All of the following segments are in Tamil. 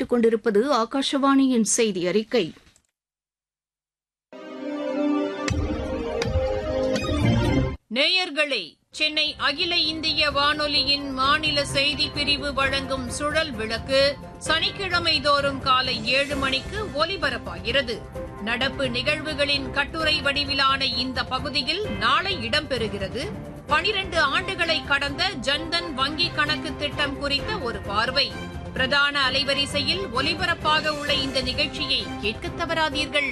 கேட்டுக் கொண்டிருப்பது ஆகாஷவாணியின் செய்தி அறிக்கை நேயர்களே சென்னை அகில இந்திய வானொலியின் மாநில செய்தி பிரிவு வழங்கும் சுழல் விளக்கு சனிக்கிழமை தோறும் காலை ஏழு மணிக்கு ஒலிபரப்பாகிறது நடப்பு நிகழ்வுகளின் கட்டுரை வடிவிலான இந்த பகுதியில் நாளை இடம்பெறுகிறது பனிரண்டு ஆண்டுகளை கடந்த ஜன்தன் வங்கி கணக்கு திட்டம் குறித்த ஒரு பார்வை பிரதான அலைவரிசையில் ஒலிபரப்பாக உள்ள இந்த நிகழ்ச்சியை கேட்கத் தவறாதீர்கள்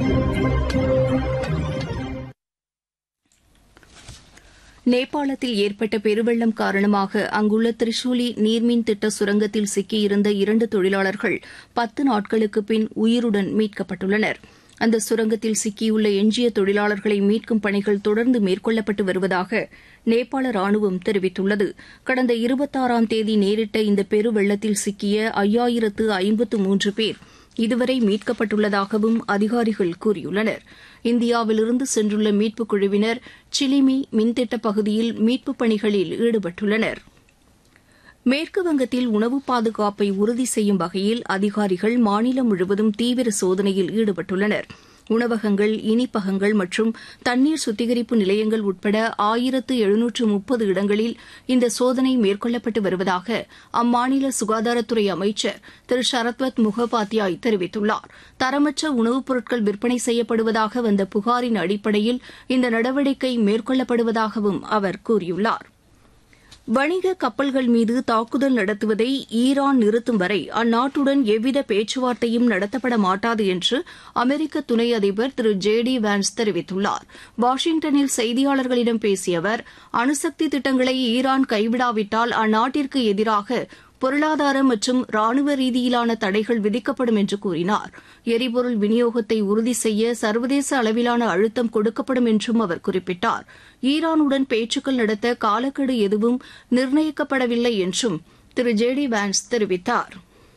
நேபாளத்தில் ஏற்பட்ட பெருவெள்ளம் காரணமாக அங்குள்ள திரிசூலி நீர்மின் திட்ட சுரங்கத்தில் சிக்கியிருந்த இரண்டு தொழிலாளர்கள் பத்து நாட்களுக்கு பின் உயிருடன் மீட்கப்பட்டுள்ளனர் அந்த சுரங்கத்தில் சிக்கியுள்ள எஞ்சிய தொழிலாளர்களை மீட்கும் பணிகள் தொடர்ந்து மேற்கொள்ளப்பட்டு வருவதாக நேபாள ராணுவம் தெரிவித்துள்ளது கடந்த இருபத்தாறாம் தேதி நேரிட்ட இந்த பெருவெள்ளத்தில் சிக்கிய ஐயாயிரத்து ஐம்பத்து மூன்று பேர் இதுவரை மீட்கப்பட்டுள்ளதாகவும் அதிகாரிகள் கூறியுள்ளனர் இந்தியாவிலிருந்து சென்றுள்ள மீட்புக் குழுவினர் சிலிமி மின்திட்ட பகுதியில் மீட்புப் பணிகளில் ஈடுபட்டுள்ளனர் மேற்கு வங்கத்தில் உணவு பாதுகாப்பை உறுதி செய்யும் வகையில் அதிகாரிகள் மாநிலம் முழுவதும் தீவிர சோதனையில் ஈடுபட்டுள்ளனர் உணவகங்கள் இனிப்பகங்கள் மற்றும் தண்ணீர் சுத்திகரிப்பு நிலையங்கள் உட்பட ஆயிரத்து எழுநூற்று முப்பது இடங்களில் இந்த சோதனை மேற்கொள்ளப்பட்டு வருவதாக அம்மாநில சுகாதாரத்துறை அமைச்சர் திரு சரத்வத் முகோபாத்யாய் தெரிவித்துள்ளார் தரமற்ற உணவுப் பொருட்கள் விற்பனை செய்யப்படுவதாக வந்த புகாரின் அடிப்படையில் இந்த நடவடிக்கை மேற்கொள்ளப்படுவதாகவும் அவர் கூறியுள்ளார் வணிக கப்பல்கள் மீது தாக்குதல் நடத்துவதை ஈரான் நிறுத்தும் வரை அந்நாட்டுடன் எவ்வித பேச்சுவார்த்தையும் நடத்தப்பட மாட்டாது என்று அமெரிக்க துணை அதிபர் திரு ஜே டி வான்ஸ் தெரிவித்துள்ளார் வாஷிங்டனில் செய்தியாளர்களிடம் பேசிய அவர் அணுசக்தி திட்டங்களை ஈரான் கைவிடாவிட்டால் அந்நாட்டிற்கு எதிராக பொருளாதார மற்றும் ராணுவ ரீதியிலான தடைகள் விதிக்கப்படும் என்று கூறினார் எரிபொருள் விநியோகத்தை உறுதி செய்ய சர்வதேச அளவிலான அழுத்தம் கொடுக்கப்படும் என்றும் அவர் குறிப்பிட்டார் ஈரானுடன் பேச்சுக்கள் நடத்த காலக்கெடு எதுவும் நிர்ணயிக்கப்படவில்லை என்றும் திரு ஜே டி வான்ஸ் தெரிவித்தார்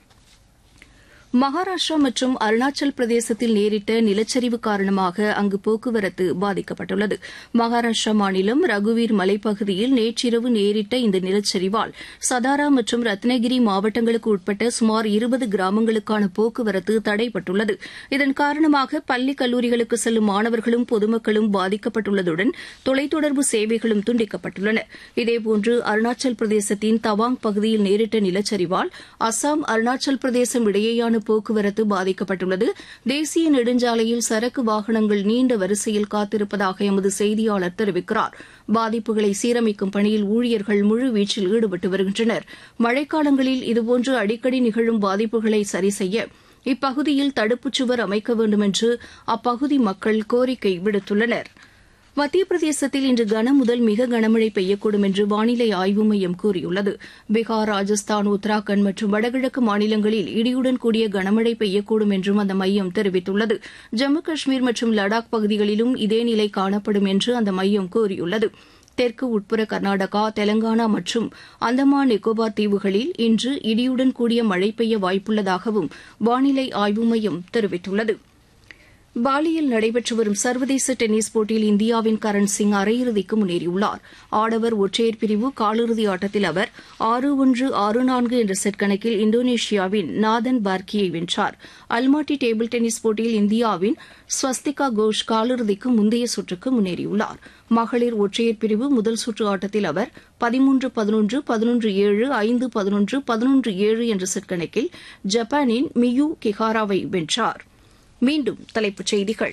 மகாராஷ்டிரா மற்றும் அருணாச்சல் பிரதேசத்தில் நேரிட்ட நிலச்சரிவு காரணமாக அங்கு போக்குவரத்து பாதிக்கப்பட்டுள்ளது மகாராஷ்டிரா மாநிலம் ரகுவீர் மலைப்பகுதியில் நேற்றிரவு நேரிட்ட இந்த நிலச்சரிவால் சதாரா மற்றும் ரத்னகிரி மாவட்டங்களுக்கு உட்பட்ட சுமார் இருபது கிராமங்களுக்கான போக்குவரத்து தடைப்பட்டுள்ளது இதன் காரணமாக பள்ளி கல்லூரிகளுக்கு செல்லும் மாணவர்களும் பொதுமக்களும் பாதிக்கப்பட்டுள்ளதுடன் தொலைத்தொடர்பு சேவைகளும் துண்டிக்கப்பட்டுள்ளன இதேபோன்று அருணாச்சல் பிரதேசத்தின் தவாங் பகுதியில் நேரிட்ட நிலச்சரிவால் அசாம் அருணாச்சல் பிரதேசம் இடையேயான போக்குவரத்து பாதிக்கப்பட்டுள்ளது தேசிய நெடுஞ்சாலையில் சரக்கு வாகனங்கள் நீண்ட வரிசையில் காத்திருப்பதாக எமது செய்தியாளர் தெரிவிக்கிறார் பாதிப்புகளை சீரமைக்கும் பணியில் ஊழியர்கள் முழுவீச்சில் ஈடுபட்டு வருகின்றனர் மழைக்காலங்களில் இதுபோன்று அடிக்கடி நிகழும் பாதிப்புகளை சரிசெய்ய இப்பகுதியில் தடுப்புச் சுவர் அமைக்க வேண்டும் என்று அப்பகுதி மக்கள் கோரிக்கை விடுத்துள்ளனா் மத்திய பிரதேசத்தில் இன்று கனமுதல் மிக கனமழை பெய்யக்கூடும் என்று வானிலை ஆய்வு மையம் கூறியுள்ளது பீகார் ராஜஸ்தான் உத்தராகண்ட் மற்றும் வடகிழக்கு மாநிலங்களில் இடியுடன் கூடிய கனமழை பெய்யக்கூடும் என்றும் அந்த மையம் தெரிவித்துள்ளது ஜம்மு காஷ்மீர் மற்றும் லடாக் பகுதிகளிலும் இதே நிலை காணப்படும் என்று அந்த மையம் கூறியுள்ளது தெற்கு உட்புற கர்நாடகா தெலங்கானா மற்றும் அந்தமான் நிக்கோபார் தீவுகளில் இன்று இடியுடன் கூடிய மழை பெய்ய வாய்ப்புள்ளதாகவும் வானிலை ஆய்வு மையம் தெரிவித்துள்ளது பாலியில் நடைபெற்று வரும் சர்வதேச டென்னிஸ் போட்டியில் இந்தியாவின் கரண் சிங் அரையிறுதிக்கு முன்னேறியுள்ளார் ஆடவர் ஒற்றையர் பிரிவு காலிறுதி ஆட்டத்தில் அவர் ஆறு ஒன்று ஆறு நான்கு என்ற செட் கணக்கில் இந்தோனேஷியாவின் நாதன் பார்க்கியை வென்றார் அல்மாட்டி டேபிள் டென்னிஸ் போட்டியில் இந்தியாவின் ஸ்வஸ்திகா கோஷ் காலிறுதிக்கு முந்தைய சுற்றுக்கு முன்னேறியுள்ளார் மகளிர் ஒற்றையர் பிரிவு முதல் சுற்று ஆட்டத்தில் அவர் பதிமூன்று பதினொன்று பதினொன்று ஏழு ஐந்து பதினொன்று பதினொன்று ஏழு என்ற செட் கணக்கில் ஜப்பானின் மியூ கிஹாராவை வென்றார் மீண்டும் தலைப்புச் செய்திகள்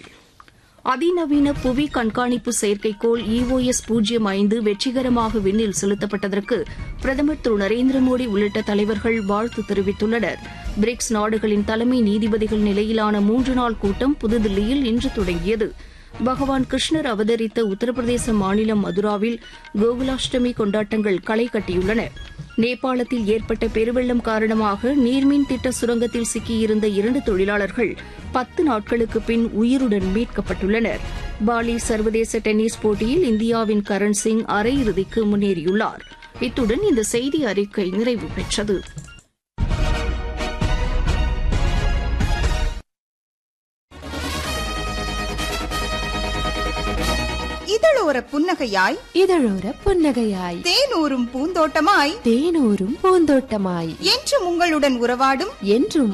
அதிநவீன புவி கண்காணிப்பு செயற்கைக்கோள் இஓஎஸ் பூஜ்ஜியம் ஐந்து வெற்றிகரமாக விண்ணில் செலுத்தப்பட்டதற்கு பிரதமர் திரு நரேந்திர மோடி உள்ளிட்ட தலைவர்கள் வாழ்த்து தெரிவித்துள்ளனர் பிரிக்ஸ் நாடுகளின் தலைமை நீதிபதிகள் நிலையிலான மூன்று நாள் கூட்டம் புதுதில்லியில் இன்று தொடங்கியது பகவான் கிருஷ்ணர் அவதரித்த உத்தரப்பிரதேச மாநிலம் மதுராவில் கோகுலாஷ்டமி கொண்டாட்டங்கள் களை கட்டியுள்ளன நேபாளத்தில் ஏற்பட்ட பெருவெள்ளம் காரணமாக நீர்மின் திட்ட சுரங்கத்தில் சிக்கியிருந்த இரண்டு தொழிலாளர்கள் பத்து நாட்களுக்கு பின் உயிருடன் மீட்கப்பட்டுள்ளனர் பாலி சர்வதேச டென்னிஸ் போட்டியில் இந்தியாவின் கரண் சிங் அரையிறுதிக்கு முன்னேறியுள்ளார் இத்துடன் இந்த செய்தி அறிக்கை நிறைவு பெற்றது இதழோர புன்னகையாய் இதழோர புன்னகையாய் தேனூரும் பூந்தோட்டமாய் தேனூரும் பூந்தோட்டமாய் என்றும் உங்களுடன் உறவாடும் என்றும்